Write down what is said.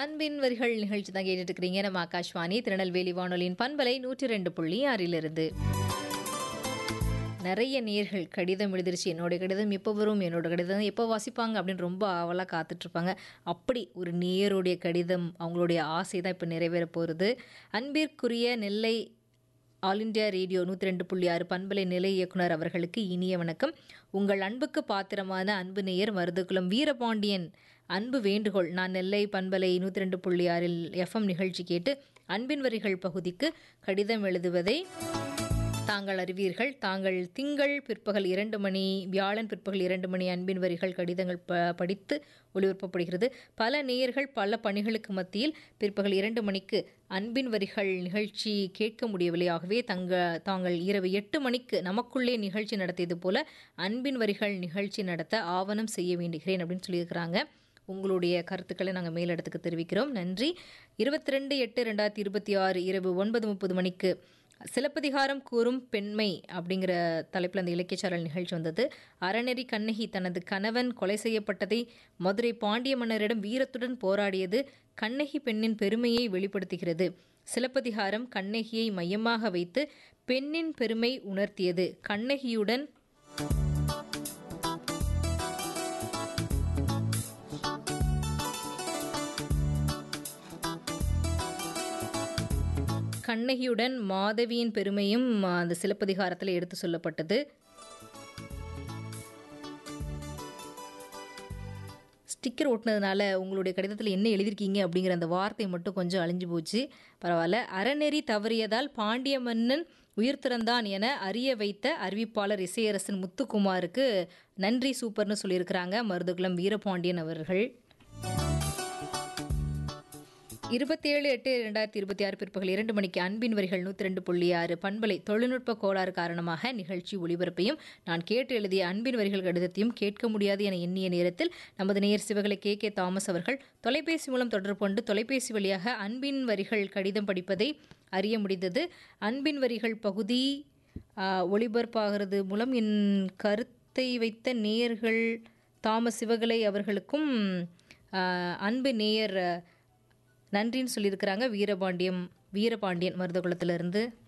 அன்பின் வரிகள் நிகழ்ச்சி தான் கேட்டுட்டு இருக்கிறீங்க நம்ம ஆகாஷ்வாணி திருநெல்வேலி வானொலியின் பண்பலை நூற்றி ரெண்டு புள்ளி ஆறிலிருந்து நிறைய நேர்கள் கடிதம் எழுதிருச்சு என்னோட கடிதம் எப்போ வரும் என்னோட கடிதம் எப்போ வாசிப்பாங்க அப்படின்னு ரொம்ப ஆவலாக காத்துட்ருப்பாங்க அப்படி ஒரு நேருடைய கடிதம் அவங்களுடைய ஆசை தான் இப்போ நிறைவேற போகிறது அன்பிற்குரிய நெல்லை ஆல் இண்டியா ரேடியோ நூற்றி ரெண்டு புள்ளி ஆறு பண்பலை நிலை இயக்குனர் அவர்களுக்கு இனிய வணக்கம் உங்கள் அன்புக்கு பாத்திரமான அன்பு நேயர் மருதுகுலம் வீரபாண்டியன் அன்பு வேண்டுகோள் நான் நெல்லை பண்பலை நூற்றி ரெண்டு புள்ளி ஆறில் எஃப்எம் நிகழ்ச்சி கேட்டு அன்பின் வரிகள் பகுதிக்கு கடிதம் எழுதுவதை தாங்கள் அறிவீர்கள் தாங்கள் திங்கள் பிற்பகல் இரண்டு மணி வியாழன் பிற்பகல் இரண்டு மணி அன்பின் வரிகள் கடிதங்கள் ப படித்து ஒளிபரப்பப்படுகிறது பல நேயர்கள் பல பணிகளுக்கு மத்தியில் பிற்பகல் இரண்டு மணிக்கு அன்பின் வரிகள் நிகழ்ச்சி கேட்க முடியவில்லை ஆகவே தங்க தாங்கள் இரவு எட்டு மணிக்கு நமக்குள்ளே நிகழ்ச்சி நடத்தியது போல அன்பின் வரிகள் நிகழ்ச்சி நடத்த ஆவணம் செய்ய வேண்டுகிறேன் அப்படின்னு சொல்லியிருக்கிறாங்க உங்களுடைய கருத்துக்களை நாங்கள் மேலிடத்துக்கு தெரிவிக்கிறோம் நன்றி இருபத்தி ரெண்டு எட்டு ரெண்டாயிரத்தி இருபத்தி ஆறு இரவு ஒன்பது முப்பது மணிக்கு சிலப்பதிகாரம் கூறும் பெண்மை அப்படிங்கிற தலைப்பில் அந்த இலக்கியச்சாரல் நிகழ்ச்சி வந்தது அறநெறி கண்ணகி தனது கணவன் கொலை செய்யப்பட்டதை மதுரை பாண்டிய மன்னரிடம் வீரத்துடன் போராடியது கண்ணகி பெண்ணின் பெருமையை வெளிப்படுத்துகிறது சிலப்பதிகாரம் கண்ணகியை மையமாக வைத்து பெண்ணின் பெருமை உணர்த்தியது கண்ணகியுடன் கண்ணகியுடன் மாதவியின் பெருமையும் அந்த சிலப்பதிகாரத்தில் எடுத்து சொல்லப்பட்டது ஸ்டிக்கர் ஒட்டினதுனால உங்களுடைய கடிதத்தில் என்ன எழுதியிருக்கீங்க அப்படிங்கிற அந்த வார்த்தை மட்டும் கொஞ்சம் அழிஞ்சு போச்சு பரவாயில்ல அறநெறி தவறியதால் பாண்டிய மன்னன் உயிர் திறந்தான் என அறிய வைத்த அறிவிப்பாளர் இசையரசன் முத்துக்குமாருக்கு நன்றி சூப்பர்னு சொல்லியிருக்கிறாங்க மருதுகுளம் வீரபாண்டியன் அவர்கள் இருபத்தேழு எட்டு ரெண்டாயிரத்தி இருபத்தி ஆறு பிற்பகல் இரண்டு மணிக்கு அன்பின் வரிகள் நூற்றி ரெண்டு புள்ளி ஆறு பண்பலை தொழில்நுட்ப கோளாறு காரணமாக நிகழ்ச்சி ஒளிபரப்பையும் நான் கேட்டு எழுதிய அன்பின் வரிகள் கடிதத்தையும் கேட்க முடியாது என எண்ணிய நேரத்தில் நமது நேயர் சிவகளை கே கே தாமஸ் அவர்கள் தொலைபேசி மூலம் தொடர்பு கொண்டு தொலைபேசி வழியாக அன்பின் வரிகள் கடிதம் படிப்பதை அறிய முடிந்தது அன்பின் வரிகள் பகுதி ஒளிபரப்பாகிறது மூலம் என் கருத்தை வைத்த நேயர்கள் தாமஸ் சிவகலை அவர்களுக்கும் அன்பு நேயர் நன்றின்னு சொல்லியிருக்கிறாங்க வீரபாண்டியம் வீரபாண்டியன் மருதகுளத்திலிருந்து